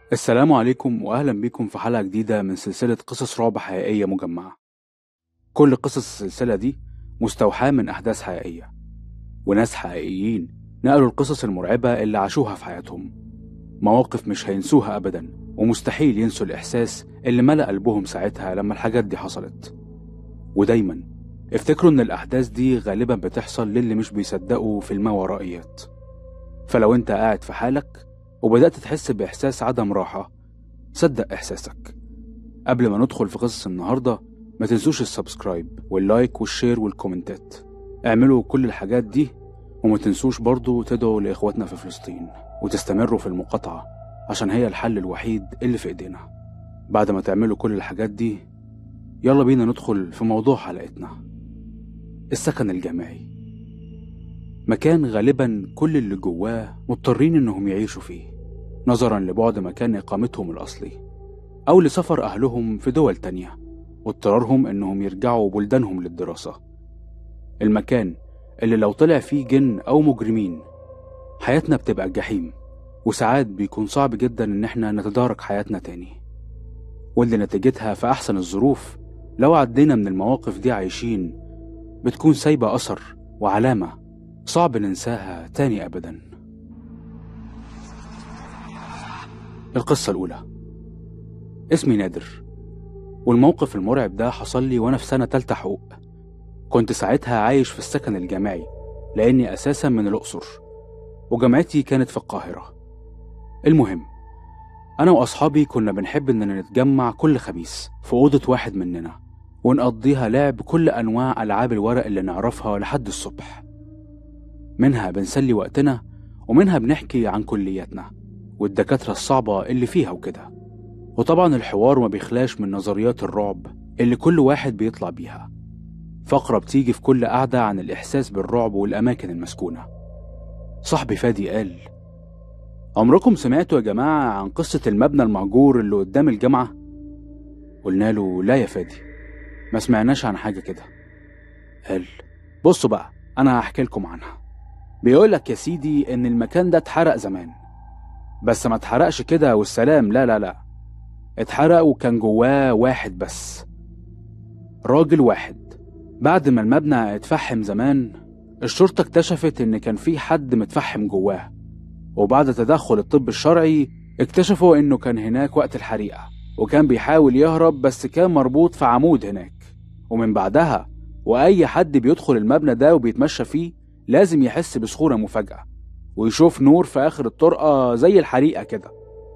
السلام عليكم وأهلا بكم في حلقة جديدة من سلسلة قصص رعب حقيقية مجمعة كل قصص السلسلة دي مستوحاة من أحداث حقيقية وناس حقيقيين نقلوا القصص المرعبة اللي عاشوها في حياتهم مواقف مش هينسوها أبدا ومستحيل ينسوا الإحساس اللي ملأ قلبهم ساعتها لما الحاجات دي حصلت ودايما افتكروا إن الأحداث دي غالبا بتحصل للي مش بيصدقوا في الماورائيات فلو أنت قاعد في حالك وبدأت تحس بإحساس عدم راحة صدق إحساسك قبل ما ندخل في قصص النهاردة ما تنسوش السبسكرايب واللايك والشير والكومنتات اعملوا كل الحاجات دي وما تنسوش برضو تدعوا لإخواتنا في فلسطين وتستمروا في المقاطعة عشان هي الحل الوحيد اللي في إيدينا بعد ما تعملوا كل الحاجات دي يلا بينا ندخل في موضوع حلقتنا السكن الجامعي مكان غالبا كل اللي جواه مضطرين انهم يعيشوا فيه نظرا لبعد مكان اقامتهم الاصلي او لسفر اهلهم في دول تانية واضطرارهم انهم يرجعوا بلدانهم للدراسة المكان اللي لو طلع فيه جن او مجرمين حياتنا بتبقى جحيم وساعات بيكون صعب جدا ان احنا نتدارك حياتنا تاني واللي نتيجتها في احسن الظروف لو عدينا من المواقف دي عايشين بتكون سايبة اثر وعلامة صعب ننساها تاني أبدا القصة الأولى اسمي نادر والموقف المرعب ده حصل لي وأنا في سنة تالتة حقوق كنت ساعتها عايش في السكن الجامعي لأني أساسا من الأقصر وجامعتي كانت في القاهرة المهم أنا وأصحابي كنا بنحب إننا نتجمع كل خميس في أوضة واحد مننا ونقضيها لعب كل أنواع ألعاب الورق اللي نعرفها لحد الصبح منها بنسلي وقتنا ومنها بنحكي عن كلياتنا والدكاترة الصعبة اللي فيها وكده وطبعا الحوار ما بيخلاش من نظريات الرعب اللي كل واحد بيطلع بيها فقرة بتيجي في كل قعدة عن الإحساس بالرعب والأماكن المسكونة صاحبي فادي قال عمركم سمعتوا يا جماعة عن قصة المبنى المهجور اللي قدام الجامعة؟ قلنا له لا يا فادي ما سمعناش عن حاجة كده قال بصوا بقى أنا هحكي لكم عنها بيقولك يا سيدي إن المكان ده اتحرق زمان بس ما اتحرقش كده والسلام لا لا لا اتحرق وكان جواه واحد بس راجل واحد بعد ما المبنى اتفحم زمان الشرطة اكتشفت إن كان في حد متفحم جواه وبعد تدخل الطب الشرعي اكتشفوا إنه كان هناك وقت الحريقة وكان بيحاول يهرب بس كان مربوط في عمود هناك ومن بعدها وأي حد بيدخل المبنى ده وبيتمشى فيه لازم يحس بصخورة مفاجأة ويشوف نور في آخر الطرقة زي الحريقة كده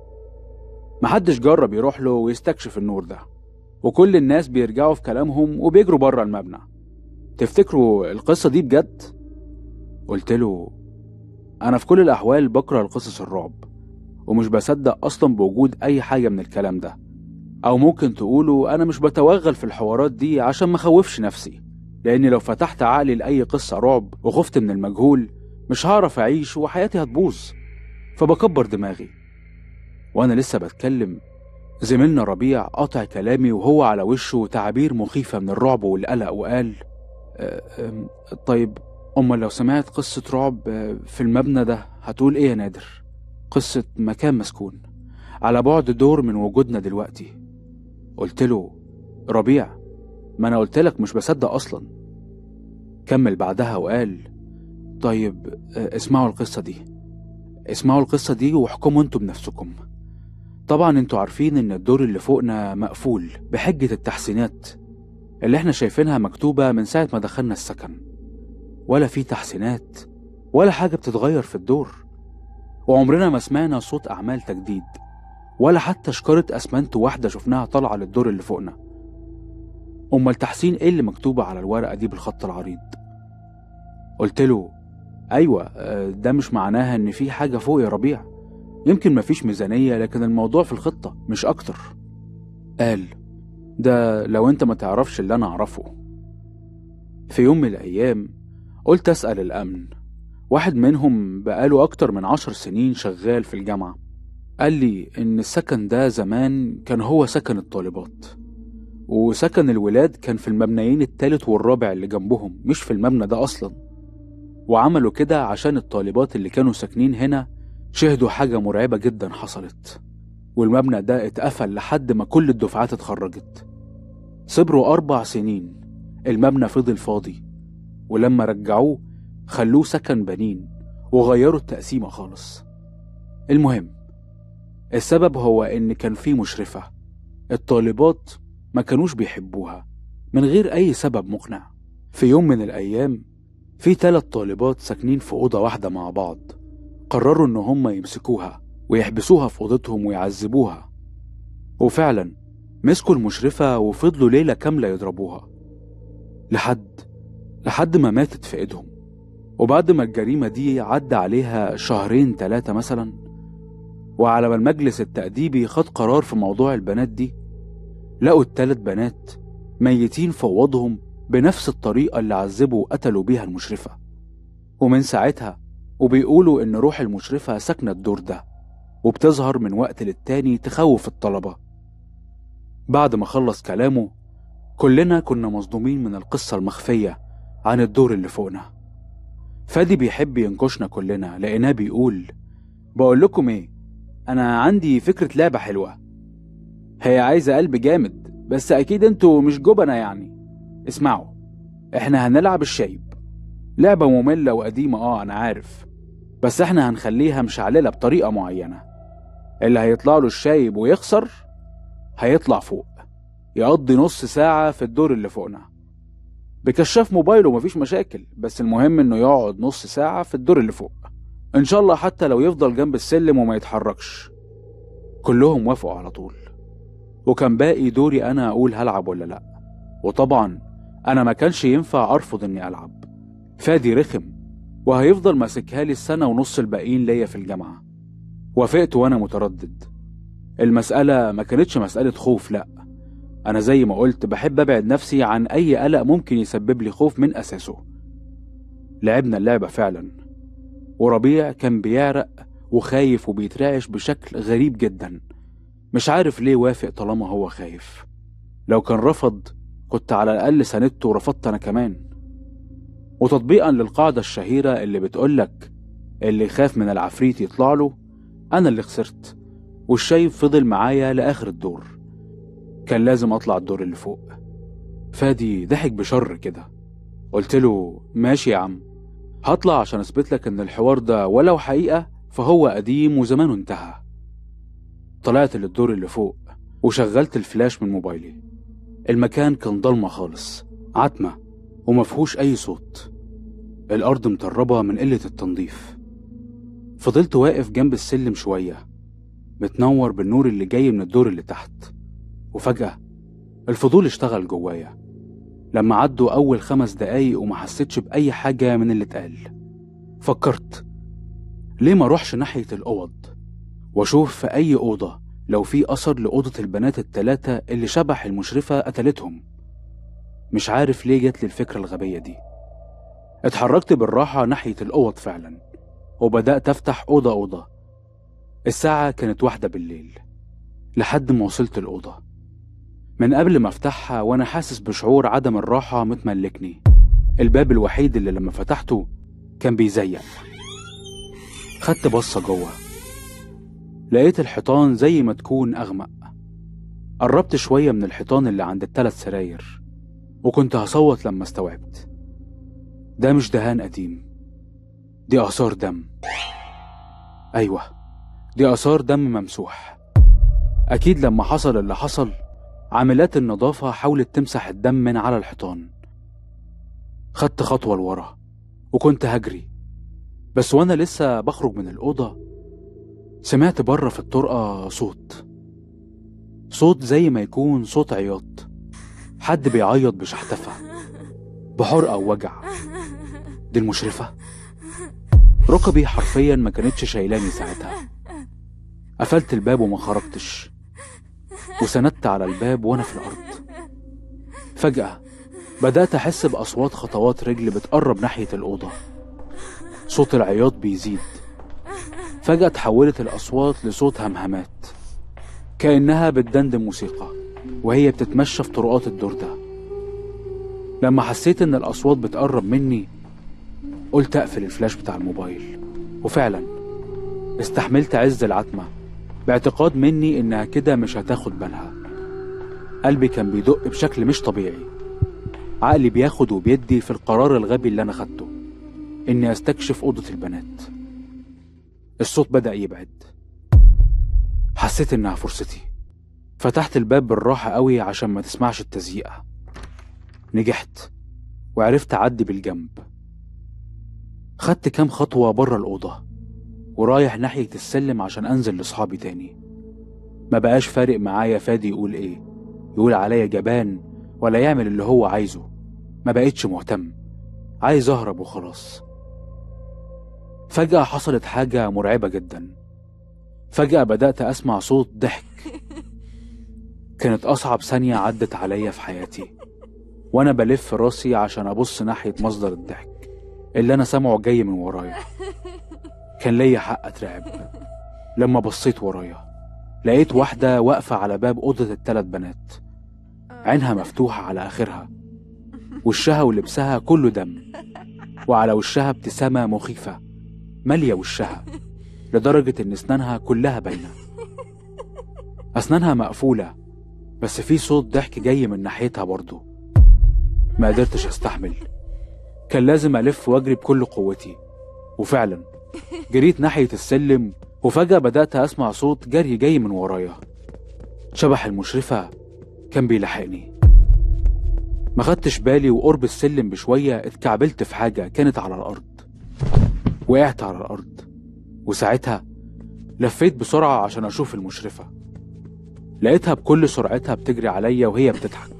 محدش جرب يروح له ويستكشف النور ده وكل الناس بيرجعوا في كلامهم وبيجروا بره المبنى تفتكروا القصة دي بجد؟ قلت له أنا في كل الأحوال بقرأ القصص الرعب ومش بصدق أصلا بوجود أي حاجة من الكلام ده أو ممكن تقولوا أنا مش بتوغل في الحوارات دي عشان ما خوفش نفسي لأني لو فتحت عقلي لأي قصة رعب وخفت من المجهول مش هعرف أعيش وحياتي هتبوظ فبكبر دماغي وأنا لسه بتكلم زميلنا ربيع قاطع كلامي وهو على وشه تعابير مخيفة من الرعب والقلق وقال "أه، أم، طيب أمال لو سمعت قصة رعب أه، في المبنى ده هتقول إيه يا نادر؟ قصة مكان مسكون على بعد دور من وجودنا دلوقتي قلت له ربيع ما أنا قلت لك مش بصدق أصلا كمل بعدها وقال طيب أه، اسمعوا القصة دي اسمعوا القصة دي واحكموا انتوا بنفسكم طبعا انتوا عارفين ان الدور اللي فوقنا مقفول بحجة التحسينات اللي احنا شايفينها مكتوبة من ساعة ما دخلنا السكن ولا في تحسينات ولا حاجة بتتغير في الدور وعمرنا ما سمعنا صوت أعمال تجديد ولا حتى شكارة أسمنت واحدة شفناها طالعة للدور اللي فوقنا أمال تحسين إيه اللي مكتوبة على الورقة دي بالخط العريض قلت له أيوة آه، ده مش معناها إن في حاجة فوق يا ربيع يمكن مفيش ميزانية لكن الموضوع في الخطة مش أكتر قال ده لو أنت ما تعرفش اللي أنا أعرفه في يوم من الأيام قلت أسأل الأمن واحد منهم بقاله أكتر من عشر سنين شغال في الجامعة قال لي إن السكن ده زمان كان هو سكن الطالبات وسكن الولاد كان في المبنيين التالت والرابع اللي جنبهم مش في المبنى ده أصلا وعملوا كده عشان الطالبات اللي كانوا ساكنين هنا شهدوا حاجة مرعبة جدا حصلت والمبنى ده اتقفل لحد ما كل الدفعات اتخرجت صبروا أربع سنين المبنى فضل فاضي ولما رجعوه خلوه سكن بنين وغيروا التقسيمة خالص المهم السبب هو إن كان في مشرفة الطالبات ما كانوش بيحبوها من غير أي سبب مقنع في يوم من الأيام في ثلاث طالبات ساكنين في أوضة واحدة مع بعض قرروا إن هم يمسكوها ويحبسوها في أوضتهم ويعذبوها وفعلا مسكوا المشرفة وفضلوا ليلة كاملة يضربوها لحد لحد ما ماتت في إيدهم وبعد ما الجريمة دي عدى عليها شهرين تلاتة مثلا وعلى ما المجلس التأديبي خد قرار في موضوع البنات دي لقوا التلات بنات ميتين في أوضهم بنفس الطريقة اللي عذبوا وقتلوا بيها المشرفة ومن ساعتها وبيقولوا إن روح المشرفة ساكنة الدور ده وبتظهر من وقت للتاني تخوف الطلبة بعد ما خلص كلامه كلنا كنا مصدومين من القصة المخفية عن الدور اللي فوقنا فادي بيحب ينكشنا كلنا لقيناه بيقول بقول لكم ايه انا عندي فكرة لعبة حلوة هي عايزة قلب جامد بس اكيد انتوا مش جبنة يعني اسمعوا احنا هنلعب الشايب لعبة مملة وقديمة اه انا عارف بس احنا هنخليها مشعللة بطريقة معينة اللي هيطلع له الشايب ويخسر هيطلع فوق يقضي نص ساعة في الدور اللي فوقنا بكشاف موبايله مفيش مشاكل بس المهم انه يقعد نص ساعة في الدور اللي فوق ان شاء الله حتى لو يفضل جنب السلم وما يتحركش كلهم وافقوا على طول وكان باقي دوري انا اقول هلعب ولا لا وطبعا انا ما كانش ينفع ارفض اني العب فادي رخم وهيفضل ماسكها لي السنة ونص الباقيين ليا في الجامعة وافقت وانا متردد المسألة ما كانتش مسألة خوف لأ أنا زي ما قلت بحب أبعد نفسي عن أي قلق ممكن يسبب لي خوف من أساسه لعبنا اللعبة فعلا وربيع كان بيعرق وخايف وبيترعش بشكل غريب جدا مش عارف ليه وافق طالما هو خايف لو كان رفض كنت على الأقل ساندته ورفضت أنا كمان وتطبيقا للقاعدة الشهيرة اللي بتقولك اللي يخاف من العفريت يطلع له أنا اللي خسرت والشايب فضل معايا لآخر الدور كان لازم أطلع الدور اللي فوق فادي ضحك بشر كده قلت له ماشي يا عم هطلع عشان أثبت لك إن الحوار ده ولو حقيقة فهو قديم وزمانه انتهى طلعت للدور اللي فوق وشغلت الفلاش من موبايلي المكان كان ضلمة خالص عتمة ومفهوش أي صوت الأرض مطربة من قلة التنظيف فضلت واقف جنب السلم شوية متنور بالنور اللي جاي من الدور اللي تحت وفجأة الفضول اشتغل جوايا لما عدوا أول خمس دقايق وما حسيتش بأي حاجة من اللي اتقال فكرت ليه ما اروحش ناحية الأوض وأشوف في أي أوضة لو في أثر لأوضة البنات التلاتة اللي شبح المشرفة قتلتهم مش عارف ليه جات لي الفكرة الغبية دي اتحركت بالراحة ناحية الأوض فعلا وبدأت أفتح أوضة أوضة الساعة كانت واحدة بالليل لحد ما وصلت الأوضة من قبل ما أفتحها وأنا حاسس بشعور عدم الراحة متملكني الباب الوحيد اللي لما فتحته كان بيزيق خدت بصة جوه لقيت الحيطان زي ما تكون أغمق قربت شوية من الحيطان اللي عند التلات سراير وكنت هصوت لما استوعبت ده مش دهان قديم دي آثار دم أيوة دي آثار دم ممسوح أكيد لما حصل اللي حصل عاملات النظافة حاولت تمسح الدم من على الحيطان خدت خطوة لورا وكنت هجري بس وأنا لسه بخرج من الأوضة سمعت بره في الطرقة صوت صوت زي ما يكون صوت عياط حد بيعيط بشحتفة بحرقة ووجع دي المشرفة ركبي حرفيا ما كانتش شايلاني ساعتها قفلت الباب وما خرجتش وسندت على الباب وانا في الارض فجأة بدأت أحس بأصوات خطوات رجل بتقرب ناحية الأوضة صوت العياط بيزيد فجأة تحولت الأصوات لصوت همهمات كأنها بتدندن موسيقى وهي بتتمشى في طرقات الدور ده لما حسيت إن الأصوات بتقرب مني قلت أقفل الفلاش بتاع الموبايل وفعلا استحملت عز العتمة باعتقاد مني إنها كده مش هتاخد بالها قلبي كان بيدق بشكل مش طبيعي عقلي بياخد وبيدي في القرار الغبي اللي أنا خدته إني أستكشف أوضة البنات الصوت بدأ يبعد حسيت إنها فرصتي فتحت الباب بالراحة قوي عشان ما تسمعش التزييقة نجحت وعرفت أعدي بالجنب خدت كام خطوة بره الأوضة ورايح ناحية السلم عشان أنزل لصحابي تاني ما بقاش فارق معايا فادي يقول إيه يقول عليا جبان ولا يعمل اللي هو عايزه ما بقتش مهتم عايز أهرب وخلاص فجأة حصلت حاجة مرعبة جدا فجأة بدأت أسمع صوت ضحك كانت أصعب ثانية عدت عليا في حياتي وأنا بلف راسي عشان أبص ناحية مصدر الضحك اللي أنا سامعه جاي من ورايا كان ليا حق أترعب لما بصيت ورايا لقيت واحدة واقفة على باب أوضة التلات بنات عينها مفتوحة على آخرها وشها ولبسها كله دم وعلى وشها ابتسامة مخيفة مالية وشها لدرجة إن أسنانها كلها باينة أسنانها مقفولة بس في صوت ضحك جاي من ناحيتها برضه ما قدرتش أستحمل كان لازم ألف وأجري بكل قوتي وفعلا جريت ناحية السلم وفجأة بدأت أسمع صوت جري جاي من ورايا شبح المشرفة كان بيلاحقني ما خدتش بالي وقرب السلم بشوية اتكعبلت في حاجة كانت على الأرض وقعت على الأرض وساعتها لفيت بسرعة عشان أشوف المشرفة لقيتها بكل سرعتها بتجري عليا وهي بتضحك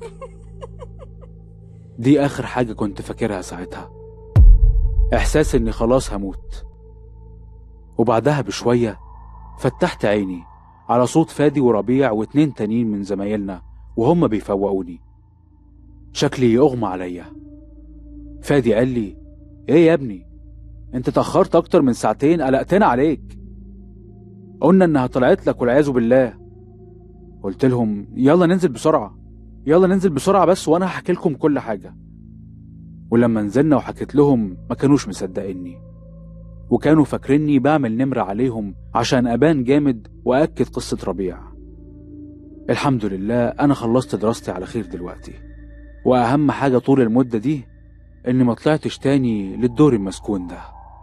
دي آخر حاجة كنت فاكرها ساعتها إحساس إني خلاص هموت وبعدها بشوية فتحت عيني على صوت فادي وربيع واتنين تانيين من زمايلنا وهم بيفوقوني شكلي يغمى عليا فادي قال لي ايه يا ابني انت تأخرت اكتر من ساعتين قلقتنا عليك قلنا انها طلعت لك والعياذ بالله قلت لهم يلا ننزل بسرعة يلا ننزل بسرعة بس وانا هحكي لكم كل حاجة ولما نزلنا وحكيت لهم ما كانوش مصدقيني وكانوا فاكريني بعمل نمرة عليهم عشان أبان جامد وأكد قصة ربيع الحمد لله أنا خلصت دراستي على خير دلوقتي وأهم حاجة طول المدة دي إني ما طلعتش تاني للدور المسكون ده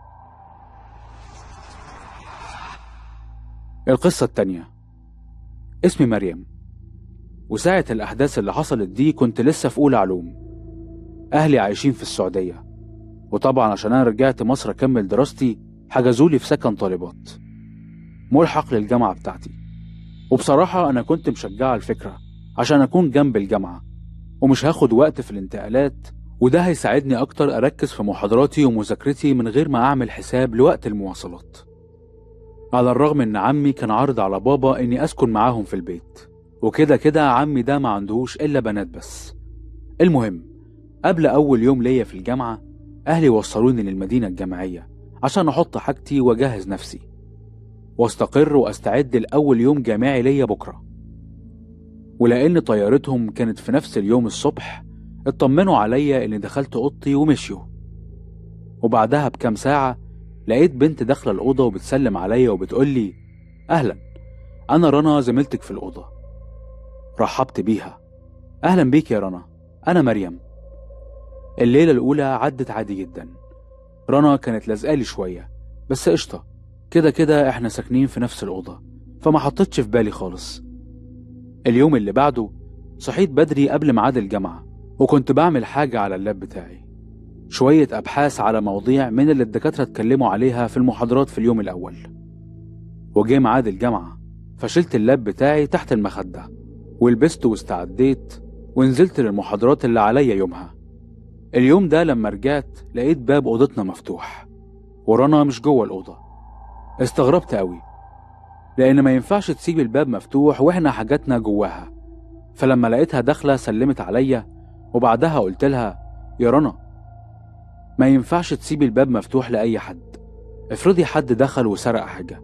القصة التانية اسمي مريم وساعة الأحداث اللي حصلت دي كنت لسه في أولى علوم أهلي عايشين في السعودية وطبعا عشان أنا رجعت مصر أكمل دراستي حجزولي في سكن طالبات ملحق للجامعة بتاعتي وبصراحة أنا كنت مشجعة الفكرة عشان أكون جنب الجامعة ومش هاخد وقت في الانتقالات وده هيساعدني أكتر أركز في محاضراتي ومذاكرتي من غير ما أعمل حساب لوقت المواصلات على الرغم إن عمي كان عارض على بابا إني أسكن معاهم في البيت وكده كده عمي ده ما عندهوش إلا بنات بس المهم قبل أول يوم ليا في الجامعة أهلي وصلوني للمدينة الجامعية عشان أحط حاجتي وأجهز نفسي واستقر وأستعد لأول يوم جامعي ليا بكرة ولأن طيارتهم كانت في نفس اليوم الصبح اطمنوا عليا إني دخلت أوضتي ومشيوا وبعدها بكام ساعة لقيت بنت داخلة الأوضة وبتسلم عليا وبتقولي أهلا أنا رنا زميلتك في الأوضة رحبت بيها أهلا بيك يا رنا أنا مريم الليلة الأولى عدت عادي جدا رنا كانت لازقالي شوية بس قشطة كده كده احنا ساكنين في نفس الأوضة فما حطيتش في بالي خالص اليوم اللي بعده صحيت بدري قبل ميعاد الجامعة وكنت بعمل حاجة على اللاب بتاعي شوية أبحاث على مواضيع من اللي الدكاترة اتكلموا عليها في المحاضرات في اليوم الأول وجه ميعاد الجامعة فشلت اللاب بتاعي تحت المخدة ولبست واستعديت ونزلت للمحاضرات اللي عليا يومها اليوم ده لما رجعت لقيت باب أوضتنا مفتوح ورنا مش جوه الأوضة استغربت قوي لأن ما ينفعش تسيب الباب مفتوح وإحنا حاجاتنا جواها فلما لقيتها داخلة سلمت عليا وبعدها قلت لها يا رنا ما ينفعش تسيب الباب مفتوح لأي حد افرضي حد دخل وسرق حاجة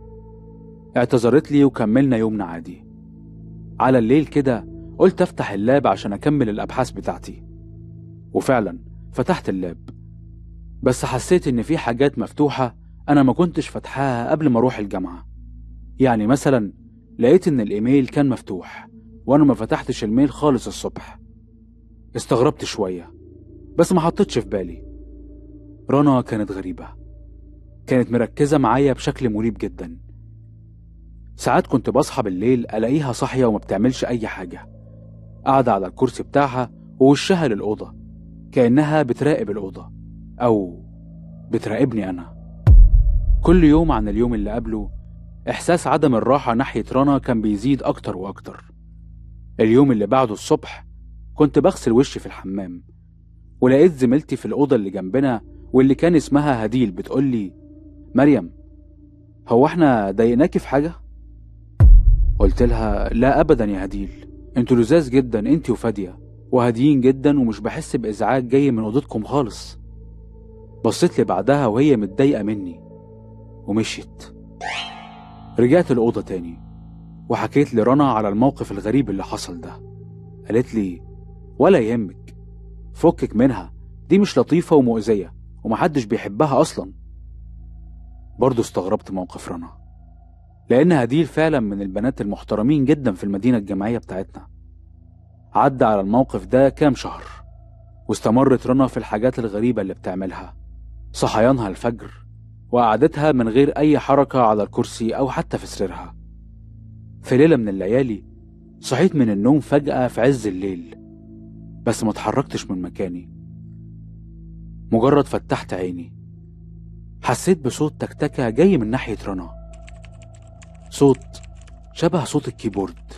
اعتذرت لي وكملنا يومنا عادي على الليل كده قلت افتح اللاب عشان اكمل الابحاث بتاعتي وفعلا فتحت اللاب بس حسيت ان في حاجات مفتوحة انا ما كنتش فتحاها قبل ما اروح الجامعة يعني مثلا لقيت إن الإيميل كان مفتوح وأنا ما فتحتش الميل خالص الصبح استغربت شوية بس ما حطيتش في بالي رنا كانت غريبة كانت مركزة معايا بشكل مريب جدا ساعات كنت بصحى بالليل ألاقيها صاحية وما بتعملش أي حاجة قاعدة على الكرسي بتاعها ووشها للأوضة كأنها بتراقب الأوضة أو بتراقبني أنا كل يوم عن اليوم اللي قبله إحساس عدم الراحة ناحية رنا كان بيزيد أكتر وأكتر اليوم اللي بعده الصبح كنت بغسل وشي في الحمام ولقيت زميلتي في الأوضة اللي جنبنا واللي كان اسمها هديل بتقولي مريم هو احنا ضايقناكي في حاجة؟ قلت لها لا أبدا يا هديل انتوا لزاز جدا انتي وفادية وهاديين جدا ومش بحس بإزعاج جاي من أوضتكم خالص بصيت لي بعدها وهي متضايقة مني ومشيت رجعت الأوضة تاني وحكيت لرنا على الموقف الغريب اللي حصل ده قالت لي ولا يهمك فكك منها دي مش لطيفة ومؤذية ومحدش بيحبها أصلا برضه استغربت موقف رنا لأن هديل فعلا من البنات المحترمين جدا في المدينة الجامعية بتاعتنا عدى على الموقف ده كام شهر واستمرت رنا في الحاجات الغريبة اللي بتعملها صحيانها الفجر وقعدتها من غير أي حركة على الكرسي أو حتى في سريرها في ليلة من الليالي صحيت من النوم فجأة في عز الليل بس ما اتحركتش من مكاني مجرد فتحت عيني حسيت بصوت تكتكة جاي من ناحية رنا صوت شبه صوت الكيبورد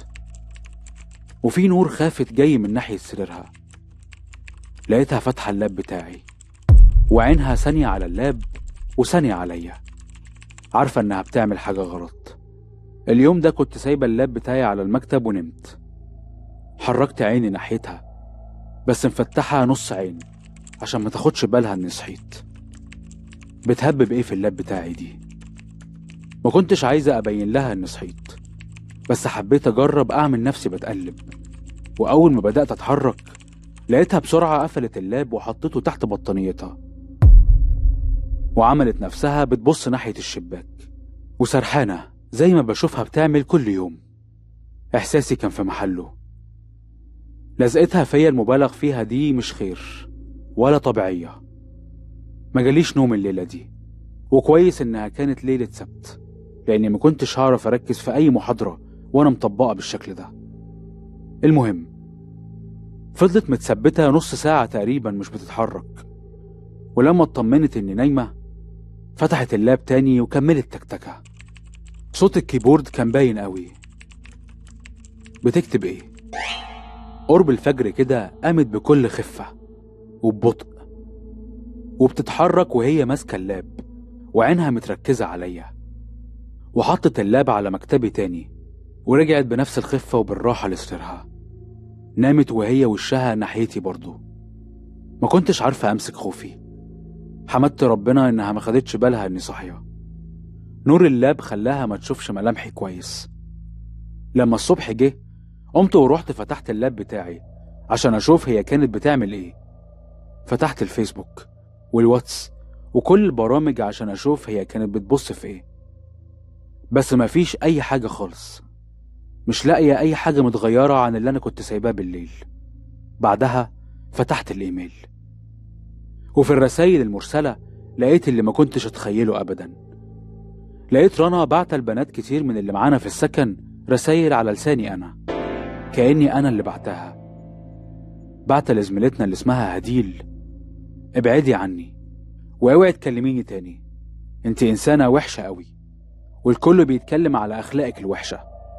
وفي نور خافت جاي من ناحية سريرها لقيتها فاتحة اللاب بتاعي وعينها ثانية على اللاب وثانية عليا عارفة إنها بتعمل حاجة غلط اليوم ده كنت سايبة اللاب بتاعي على المكتب ونمت حركت عيني ناحيتها بس مفتحها نص عين عشان ما تاخدش بالها إني صحيت بتهبب إيه في اللاب بتاعي دي ما كنتش عايزة أبين لها إني صحيت بس حبيت أجرب أعمل نفسي بتقلب وأول ما بدأت أتحرك لقيتها بسرعة قفلت اللاب وحطته تحت بطانيتها وعملت نفسها بتبص ناحية الشباك وسرحانة زي ما بشوفها بتعمل كل يوم إحساسي كان في محله لزقتها فيا المبالغ فيها دي مش خير ولا طبيعية ما جاليش نوم الليلة دي وكويس إنها كانت ليلة سبت لأني ما كنتش هعرف أركز في أي محاضرة وأنا مطبقة بالشكل ده المهم فضلت متثبتة نص ساعة تقريبا مش بتتحرك ولما اطمنت إني نايمة فتحت اللاب تاني وكملت تكتكة صوت الكيبورد كان باين قوي بتكتب ايه قرب الفجر كده قامت بكل خفة وببطء وبتتحرك وهي ماسكة اللاب وعينها متركزة عليا وحطت اللاب على مكتبي تاني ورجعت بنفس الخفة وبالراحة لسريرها نامت وهي وشها ناحيتي برضو ما كنتش عارفة أمسك خوفي حمدت ربنا إنها ما خدتش بالها إني صاحية نور اللاب خلاها ما تشوفش ملامحي كويس لما الصبح جه قمت ورحت فتحت اللاب بتاعي عشان أشوف هي كانت بتعمل إيه فتحت الفيسبوك والواتس وكل البرامج عشان أشوف هي كانت بتبص في إيه بس مفيش أي حاجة خالص مش لاقية أي حاجة متغيرة عن اللي أنا كنت سايباه بالليل بعدها فتحت الإيميل وفي الرسايل المرسلة لقيت اللي ما كنتش أتخيله أبدا لقيت رنا بعت البنات كتير من اللي معانا في السكن رسايل على لساني أنا كأني أنا اللي بعتها بعت لزميلتنا اللي اسمها هديل ابعدي عني واوعي تكلميني تاني انت إنسانة وحشة قوي والكل بيتكلم على أخلاقك الوحشة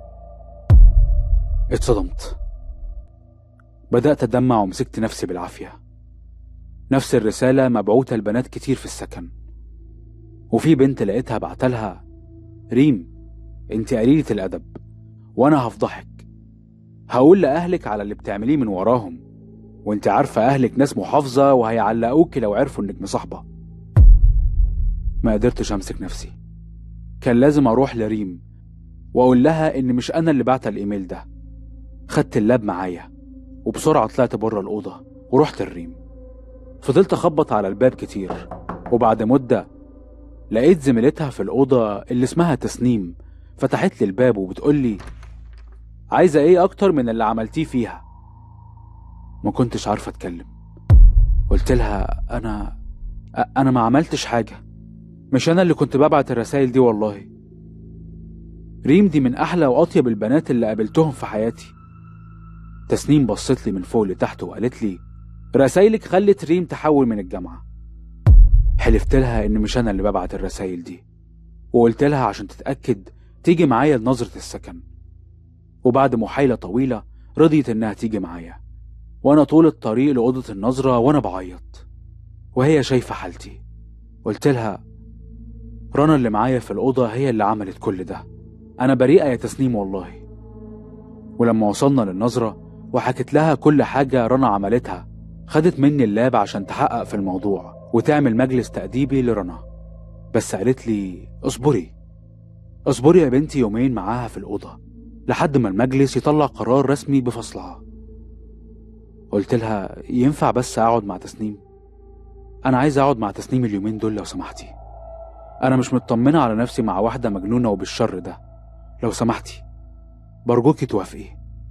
اتصدمت بدأت أدمع ومسكت نفسي بالعافية نفس الرسالة مبعوتة لبنات كتير في السكن وفي بنت لقيتها بعتلها ريم انت قليلة الأدب وأنا هفضحك هقول لأهلك على اللي بتعمليه من وراهم وانت عارفة أهلك ناس محافظة وهيعلقوكي لو عرفوا إنك مصاحبة ما قدرتش أمسك نفسي كان لازم أروح لريم وأقول لها إن مش أنا اللي بعت الإيميل ده خدت اللاب معايا وبسرعة طلعت بره الأوضة ورحت الريم فضلت أخبط على الباب كتير وبعد مدة لقيت زميلتها في الأوضة اللي اسمها تسنيم فتحت لي الباب وبتقول لي عايزة ايه اكتر من اللي عملتيه فيها ما كنتش عارفة اتكلم قلت لها انا أ- انا ما عملتش حاجة مش انا اللي كنت ببعت الرسائل دي والله ريم دي من احلى واطيب البنات اللي قابلتهم في حياتي تسنيم بصت لي من فوق لتحت وقالت لي رسايلك خلت ريم تحول من الجامعة حلفت لها إن مش أنا اللي ببعت الرسايل دي وقلت لها عشان تتأكد تيجي معايا لنظرة السكن وبعد محايلة طويلة رضيت إنها تيجي معايا وأنا طول الطريق لأوضة النظرة وأنا بعيط وهي شايفة حالتي قلت لها رنا اللي معايا في الأوضة هي اللي عملت كل ده أنا بريئة يا تسنيم والله ولما وصلنا للنظرة وحكت لها كل حاجة رنا عملتها خدت مني اللاب عشان تحقق في الموضوع وتعمل مجلس تأديبي لرنا بس قالت لي اصبري اصبري يا بنتي يومين معاها في الأوضة لحد ما المجلس يطلع قرار رسمي بفصلها قلت لها ينفع بس أقعد مع تسنيم أنا عايز أقعد مع تسنيم اليومين دول لو سمحتي أنا مش مطمنة على نفسي مع واحدة مجنونة وبالشر ده لو سمحتي برجوكي توافقي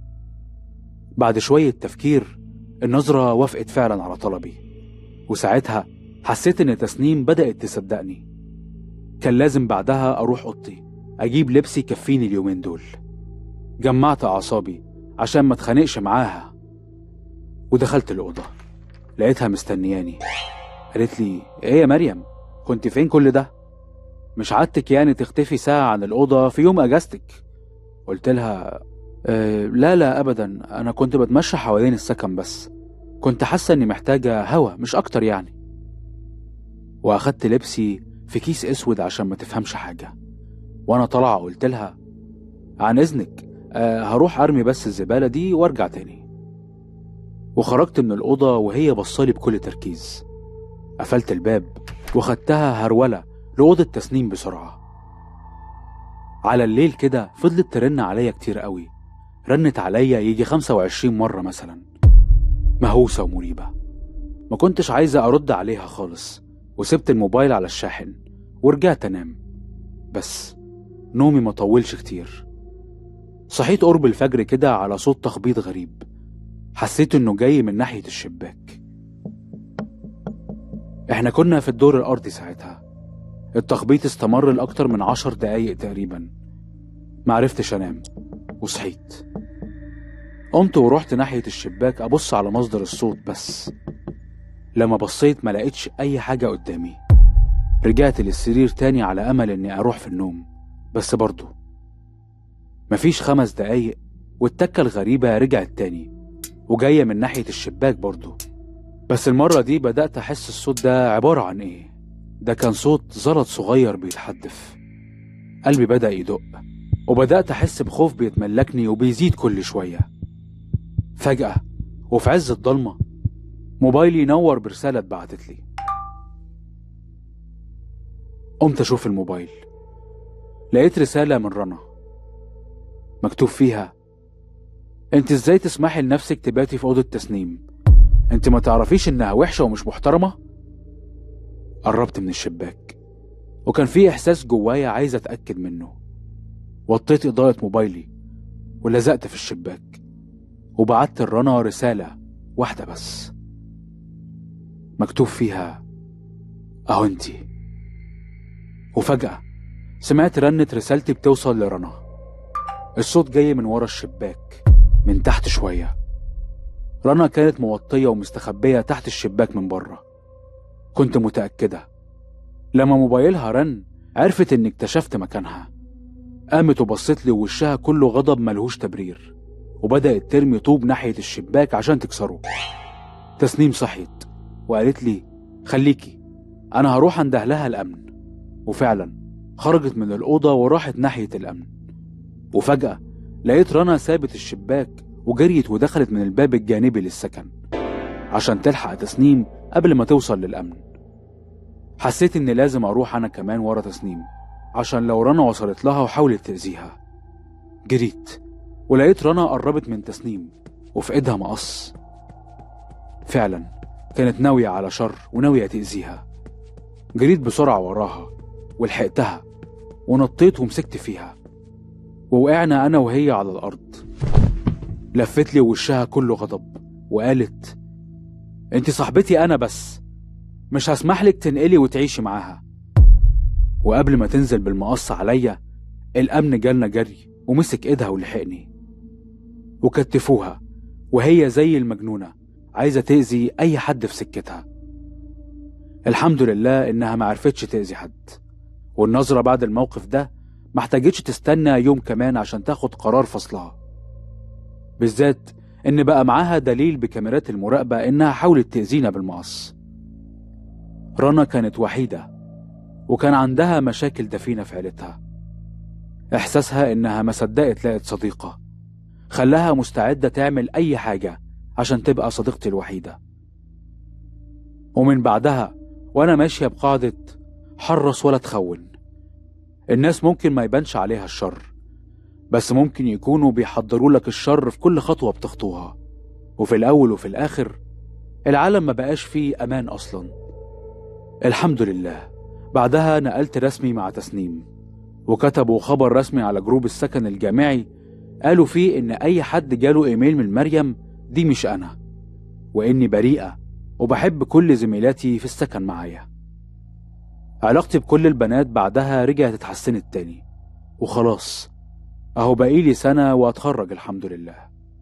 بعد شوية تفكير النظرة وافقت فعلا على طلبي وساعتها حسيت إن تسنيم بدأت تصدقني كان لازم بعدها أروح أوضتي أجيب لبس يكفيني اليومين دول جمعت أعصابي عشان ما اتخانقش معاها ودخلت الأوضة لقيتها مستنياني قالت لي إيه يا مريم كنت فين كل ده مش عادتك يعني تختفي ساعة عن الأوضة في يوم أجازتك قلت لها أه لا لا أبدا أنا كنت بتمشى حوالين السكن بس كنت حاسة إني محتاجة هوا مش أكتر يعني وأخدت لبسي في كيس أسود عشان ما تفهمش حاجة وأنا طالعة قلت لها عن إذنك أه هروح أرمي بس الزبالة دي وأرجع تاني وخرجت من الأوضة وهي بصالي بكل تركيز قفلت الباب وخدتها هرولة لأوضة تسنيم بسرعة على الليل كده فضلت ترن عليا كتير قوي رنت عليا يجي 25 مرة مثلا مهووسة ومريبة ما كنتش عايزة أرد عليها خالص وسبت الموبايل على الشاحن ورجعت أنام بس نومي ما طولش كتير صحيت قرب الفجر كده على صوت تخبيط غريب حسيت إنه جاي من ناحية الشباك إحنا كنا في الدور الأرضي ساعتها التخبيط استمر لأكتر من عشر دقايق تقريبا معرفتش أنام وصحيت قمت ورحت ناحية الشباك أبص على مصدر الصوت بس لما بصيت ما لقيتش أي حاجة قدامي رجعت للسرير تاني على أمل إني أروح في النوم بس برضه مفيش خمس دقايق والتكة الغريبة رجعت تاني وجاية من ناحية الشباك برضه بس المرة دي بدأت أحس الصوت ده عبارة عن إيه ده كان صوت زلط صغير بيتحدف قلبي بدأ يدق وبدأت أحس بخوف بيتملكني وبيزيد كل شوية فجأة وفي عز الضلمة موبايلي نور برسالة اتبعتت لي قمت أشوف الموبايل لقيت رسالة من رنا مكتوب فيها انت ازاي تسمحي لنفسك تباتي في أوضة تسنيم انت ما تعرفيش انها وحشة ومش محترمة قربت من الشباك وكان في إحساس جوايا عايز أتأكد منه وطيت إضاءة موبايلي ولزقت في الشباك وبعت لرنا رسالة واحدة بس مكتوب فيها أهو انتي وفجأة سمعت رنة رسالتي بتوصل لرنا الصوت جاي من ورا الشباك من تحت شوية رنا كانت موطية ومستخبية تحت الشباك من بره كنت متأكدة لما موبايلها رن عرفت إني اكتشفت مكانها قامت وبصت لي ووشها كله غضب ملهوش تبرير وبدأت ترمي طوب ناحية الشباك عشان تكسره تسنيم صحيت وقالت لي خليكي أنا هروح أنده لها الأمن وفعلا خرجت من الأوضة وراحت ناحية الأمن وفجأة لقيت رنا سابت الشباك وجريت ودخلت من الباب الجانبي للسكن عشان تلحق تسنيم قبل ما توصل للأمن حسيت إني لازم أروح أنا كمان ورا تسنيم عشان لو رنا وصلت لها وحاولت تأذيها جريت ولقيت رنا قربت من تسنيم وفي إيدها مقص فعلا كانت ناوية على شر وناوية تأذيها جريت بسرعة وراها ولحقتها ونطيت ومسكت فيها ووقعنا أنا وهي على الأرض لفت لي وشها كله غضب وقالت انت صاحبتي أنا بس مش هسمح لك تنقلي وتعيشي معاها وقبل ما تنزل بالمقص عليا الأمن جالنا جري ومسك إيدها ولحقني وكتفوها وهي زي المجنونة عايزة تأذي أي حد في سكتها الحمد لله إنها ما عرفتش تأذي حد والنظرة بعد الموقف ده ما احتاجتش تستنى يوم كمان عشان تاخد قرار فصلها بالذات إن بقى معاها دليل بكاميرات المراقبة إنها حاولت تأذينا بالمقص رنا كانت وحيدة وكان عندها مشاكل دفينة في عيلتها إحساسها إنها ما صدقت لقت صديقة خلاها مستعدة تعمل أي حاجة عشان تبقى صديقتي الوحيدة ومن بعدها وأنا ماشية بقاعدة حرص ولا تخون الناس ممكن ما يبانش عليها الشر بس ممكن يكونوا بيحضروا لك الشر في كل خطوة بتخطوها وفي الأول وفي الآخر العالم ما بقاش فيه أمان أصلا الحمد لله بعدها نقلت رسمي مع تسنيم وكتبوا خبر رسمي على جروب السكن الجامعي قالوا فيه إن أي حد جاله إيميل من مريم دي مش أنا وإني بريئة وبحب كل زميلاتي في السكن معايا علاقتي بكل البنات بعدها رجعت اتحسنت تاني وخلاص أهو بقيلي سنة وأتخرج الحمد لله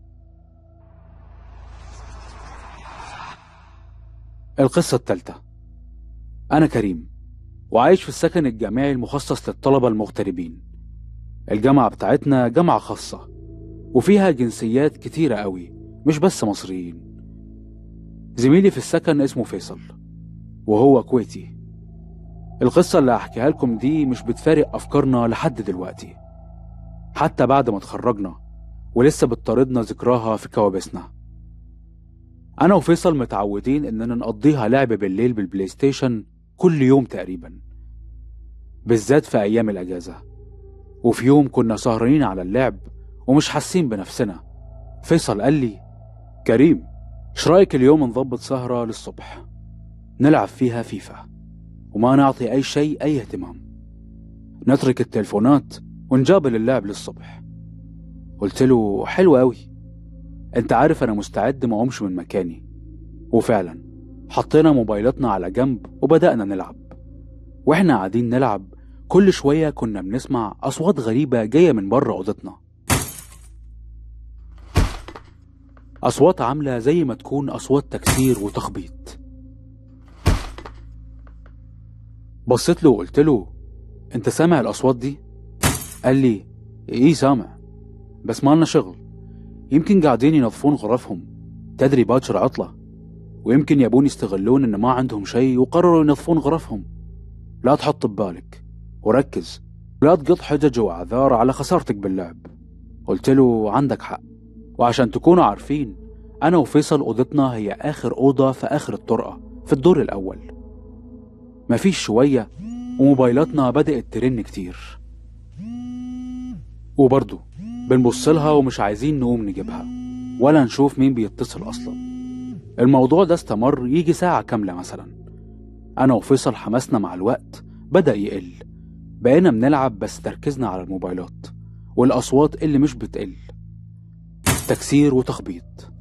القصة التالتة أنا كريم وعايش في السكن الجامعي المخصص للطلبة المغتربين الجامعة بتاعتنا جامعة خاصة وفيها جنسيات كتيرة قوي مش بس مصريين زميلي في السكن اسمه فيصل وهو كويتي القصة اللي هحكيها لكم دي مش بتفارق أفكارنا لحد دلوقتي حتى بعد ما اتخرجنا ولسه بتطاردنا ذكراها في كوابيسنا أنا وفيصل متعودين إننا نقضيها لعب بالليل بالبلاي ستيشن كل يوم تقريبا بالذات في أيام الأجازة وفي يوم كنا سهرانين على اللعب ومش حاسين بنفسنا فيصل قال لي كريم ايش رايك اليوم نظبط سهرة للصبح نلعب فيها فيفا وما نعطي أي شيء أي اهتمام نترك التلفونات ونجابل اللعب للصبح قلت له حلو أوي انت عارف أنا مستعد ما أقومش من مكاني وفعلا حطينا موبايلاتنا على جنب وبدأنا نلعب واحنا قاعدين نلعب كل شوية كنا بنسمع أصوات غريبة جاية من بره أوضتنا أصوات عاملة زي ما تكون أصوات تكسير وتخبيط بصيت له وقلت له أنت سامع الأصوات دي؟ قال لي إيه سامع بس ما لنا شغل يمكن قاعدين ينظفون غرفهم تدري باكر عطلة ويمكن يبون يستغلون إن ما عندهم شيء وقرروا ينظفون غرفهم لا تحط ببالك وركز لا تقط حجج وأعذار على خسارتك باللعب قلت له عندك حق وعشان تكونوا عارفين أنا وفيصل أوضتنا هي آخر أوضة في آخر الطرقة في الدور الأول مفيش شوية وموبايلاتنا بدأت ترن كتير وبرضه بنبص لها ومش عايزين نقوم نجيبها ولا نشوف مين بيتصل أصلا الموضوع ده استمر يجي ساعة كاملة مثلا أنا وفيصل حماسنا مع الوقت بدأ يقل بقينا بنلعب بس تركيزنا على الموبايلات والأصوات اللي مش بتقل تكسير وتخبيط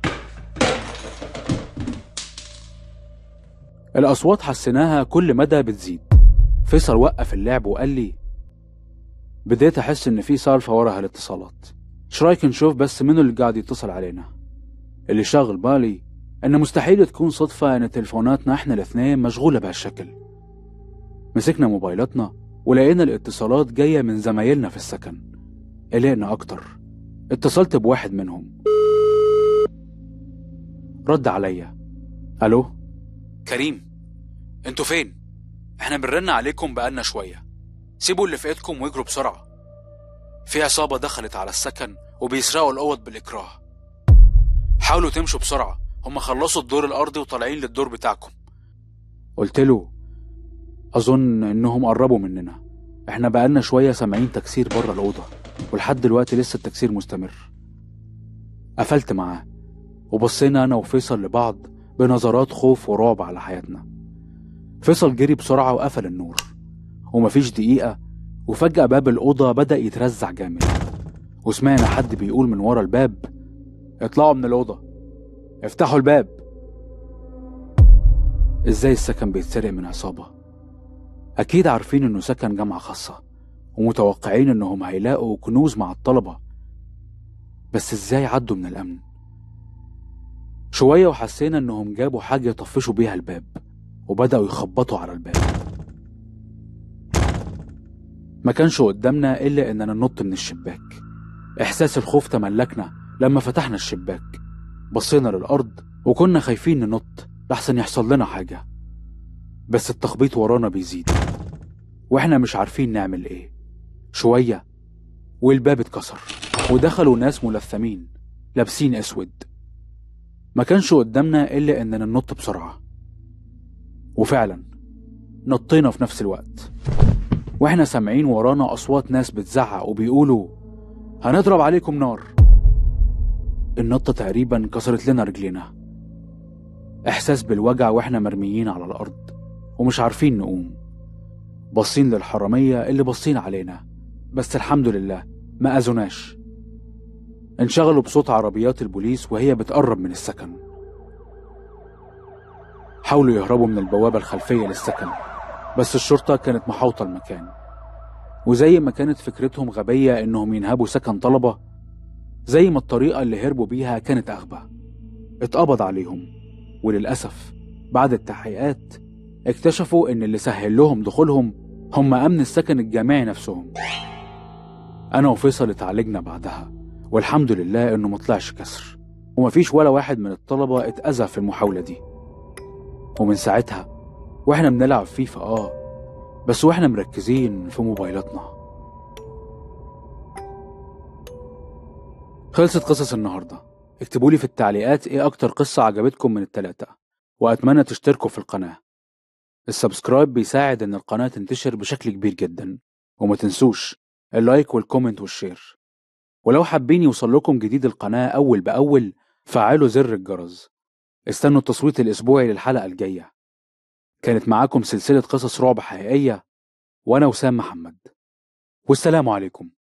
الأصوات حسيناها كل مدى بتزيد فيصل وقف اللعب وقال لي بديت أحس إن في سالفة ورا هالاتصالات ايش رايك نشوف بس منو اللي قاعد يتصل علينا اللي شاغل بالي إن مستحيل تكون صدفة إن تلفوناتنا إحنا الاثنين مشغولة بهالشكل مسكنا موبايلاتنا ولقينا الاتصالات جاية من زمايلنا في السكن قلقنا أكتر اتصلت بواحد منهم رد عليا ألو كريم انتوا فين احنا بنرن عليكم بقالنا شوية سيبوا اللي في ايدكم واجروا بسرعة في عصابة دخلت على السكن وبيسرقوا الأوض بالإكراه حاولوا تمشوا بسرعة هم خلصوا الدور الأرضي وطالعين للدور بتاعكم قلت له أظن إنهم قربوا مننا إحنا بقالنا شوية سامعين تكسير بره الأوضة ولحد دلوقتي لسه التكسير مستمر قفلت معاه وبصينا أنا وفيصل لبعض بنظرات خوف ورعب على حياتنا فيصل جري بسرعة وقفل النور ومفيش دقيقة وفجأة باب الأوضة بدأ يترزع جامد وسمعنا حد بيقول من ورا الباب اطلعوا من الأوضة افتحوا الباب ازاي السكن بيتسرق من عصابة أكيد عارفين إنه سكن جامعة خاصة ومتوقعين إنهم هيلاقوا كنوز مع الطلبة بس ازاي عدوا من الأمن شوية وحسينا إنهم جابوا حاجة يطفشوا بيها الباب وبدأوا يخبطوا على الباب ما كانش قدامنا إلا إننا ننط من الشباك إحساس الخوف تملكنا لما فتحنا الشباك بصينا للأرض وكنا خايفين ننط لحسن يحصل لنا حاجة بس التخبيط ورانا بيزيد وإحنا مش عارفين نعمل إيه شوية والباب اتكسر ودخلوا ناس ملثمين لابسين أسود ما كانش قدامنا إلا إننا ننط بسرعة وفعلا نطينا في نفس الوقت واحنا سامعين ورانا أصوات ناس بتزعق وبيقولوا هنضرب عليكم نار النطة تقريبا كسرت لنا رجلينا إحساس بالوجع واحنا مرميين على الأرض ومش عارفين نقوم باصين للحرامية اللي باصين علينا بس الحمد لله ما أذوناش انشغلوا بصوت عربيات البوليس وهي بتقرب من السكن حاولوا يهربوا من البوابة الخلفية للسكن بس الشرطة كانت محاوطة المكان وزي ما كانت فكرتهم غبية إنهم ينهبوا سكن طلبة زي ما الطريقة اللي هربوا بيها كانت أغبى اتقبض عليهم وللأسف بعد التحقيقات اكتشفوا إن اللي سهل لهم دخولهم هم أمن السكن الجامعي نفسهم أنا وفيصل اتعالجنا بعدها والحمد لله إنه مطلعش كسر ومفيش ولا واحد من الطلبة اتأذى في المحاولة دي ومن ساعتها واحنا بنلعب فيفا اه بس واحنا مركزين في موبايلاتنا خلصت قصص النهاردة اكتبولي في التعليقات ايه اكتر قصة عجبتكم من التلاتة واتمنى تشتركوا في القناة السبسكرايب بيساعد ان القناة تنتشر بشكل كبير جدا وما تنسوش اللايك والكومنت والشير ولو حابين يوصل لكم جديد القناة أول بأول فعلوا زر الجرس استنوا التصويت الأسبوعي للحلقة الجاية كانت معاكم سلسلة قصص رعب حقيقية وأنا وسام محمد والسلام عليكم